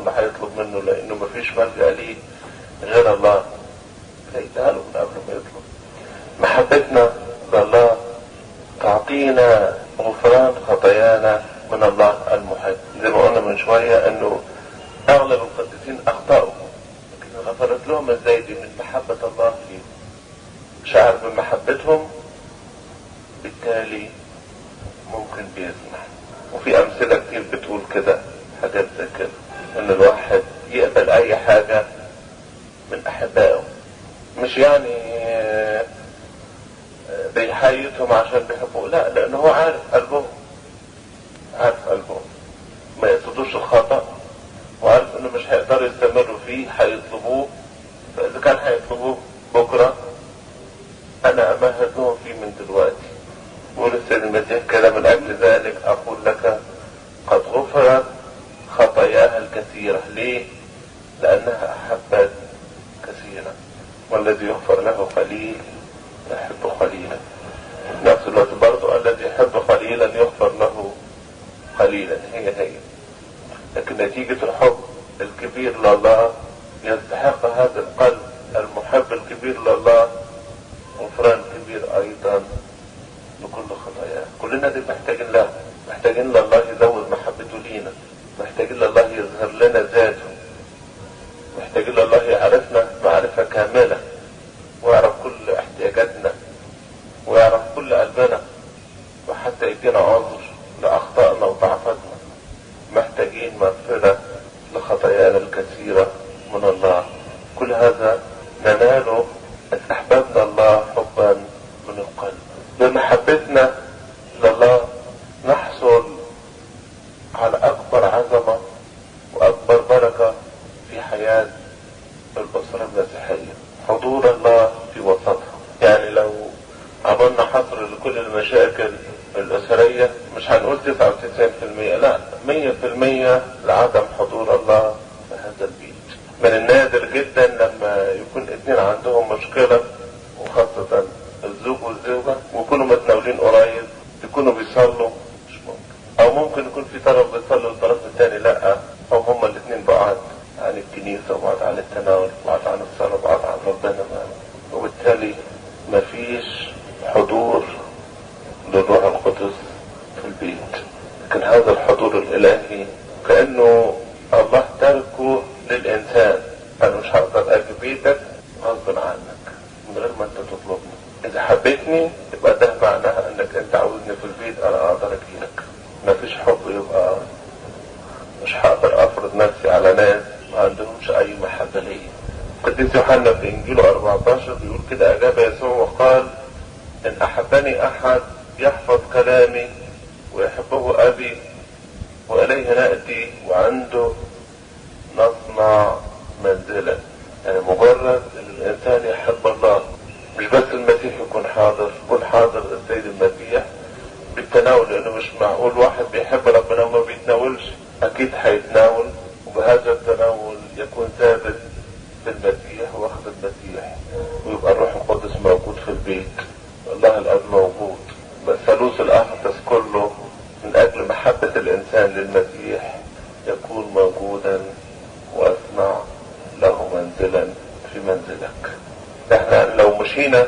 اللي هيطلب منه لانه مفيش ملجأ ليه غير الله فيديها له من قبل ما يطلب محبتنا لله تعطينا غفران خطايانا من الله المحب زي ما قلنا من شوية انه اغلب القديسين اخطأوا لكن غفرت لهم ازاي دي من محبة الله فيهم شعر بمحبتهم بالتالي ممكن بيسمح وفي امثلة كتير بتقول كده حاجات زي كده ان الواحد يقبل اي حاجة من احبائه مش يعني آه، آه، بيحيطهم عشان بيحبوه لا لان هو عارف قلبهم عارف قلبهم ما يقصدوش الخطأ وعارف انه مش هيقدروا يستمروا فيه هيطلبوه فاذا كان هيطلبوه بكرة انا امهد لهم فيه من دلوقتي يقول السيد المسيح كده من اجل ذلك اقول لك قد غفرت خطاياها الكثيرة ليه لانها احبت كثيرا والذي يغفر له قليل يحب قليلا في نفس الوقت برضو الذي يحب قليلا يغفر له قليلا هي هي لكن نتيجة الحب الكبير لله يستحق هذا القلب المحب الكبير لله غفران كبير ايضا لكل خطاياه كلنا دي محتاجين له محتاجين لله يزود محبته لينا محتاجين لله يظهر لنا ذاته محتاجين لله يعرفنا معرفة كاملة ويعرف كل احتياجاتنا ويعرف كل قلبنا وحتى يدينا عذر لأخطائنا وضعفاتنا محتاجين مغفرة لخطايانا الكثيرة من الله كل هذا نناله إن أحببنا الله حبا من القلب بمحبتنا لله نحصل على أكبر عظمة وأكبر بركة في حياة الأسرة المسيحية حضور الله في وسطها يعني لو عملنا حصر لكل المشاكل الأسرية مش هنقول 99% لا 100% لعدم حضور الله في هذا البيت من النادر جدا لما يكون اتنين عندهم مشكلة وخاصة الزوج والزوجة ويكونوا متناولين قريب يكونوا بيصلوا مش ممكن او ممكن يكون في طرف بيصلي والطرف الثاني لا او هما الاثنين بعاد عن الكنيسة وبعد عن التناول وبعد عن الصلاة وبعد عن ربنا معنا وبالتالي مفيش حضور للروح القدس في البيت لكن هذا الحضور الالهي كأنه الله تركه للانسان انا مش هقدر اجي بيتك غصب عنك من غير ما انت تطلبني اذا حبيتني يبقى ده معناها انك انت عاوزني في البيت انا اقدر اجيلك مفيش حب يبقى مش هقدر افرض نفسي على ناس ما عندهمش اي محبة ليا قديس يوحنا في انجيله 14 بيقول كده اجاب يسوع وقال ان احبني احد يحفظ كلامي ويحبه ابي واليه ناتي وعنده نصنع منزلا يعني مجرد ان الانسان يحب الله مش بس المسيح يكون حاضر يكون حاضر السيد المسيح بالتناول لانه مش معقول واحد بيحب ربنا وما بيتناولش اكيد هيتناول وبهذا التناول يكون ثابت بالمسيح واخد المسيح ويبقى الروح القدس موجود في البيت الله الاب موجود بس ثالوث الاقدس كله من اجل محبة الانسان للمسيح يكون موجودا واصنع له منزلا في منزلك احنا لو مشينا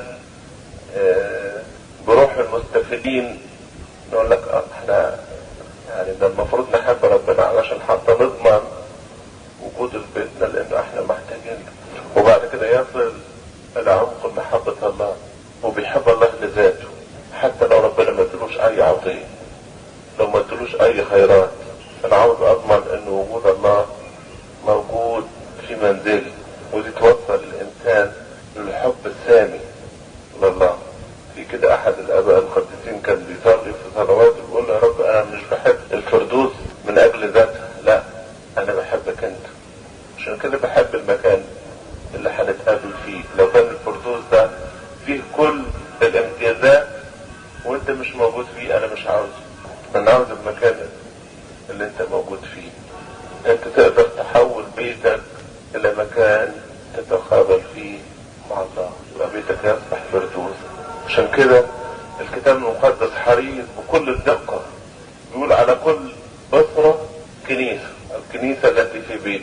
اه بروح المستفيدين نقول لك اه احنا يعني ده المفروض نحب ربنا علشان حتى نضمن وجود بيتنا لانه احنا محتاجين وبعد كده يصل الى عمق محبة الله وبيحب الله لذاته حتى لو ربنا ما ادلوش اي عطية لو ما ادلوش اي خيرات انا عاوز اضمن ان وجود الله موجود في منزلي ودي توصل الانسان للحب السامي لله في كده احد الاباء القديسين كان بيصلي في صلواته بيقول يا رب انا مش بحب الفردوس من اجل ذاتها لا انا بحبك انت عشان كده بحب المكان اللي هنتقابل فيه لو كان الفردوس ده فيه كل الامتيازات وانت مش موجود فيه انا مش عاوزه انا عاوز المكان اللي انت موجود فيه انت تقدر تحول بيتك الى مكان تتقابل فيه مع الله يبقى بيتك يصبح فردوس عشان كده الكتاب المقدس حريص بكل الدقة بيقول على كل أسرة كنيسة الكنيسة التي في بيت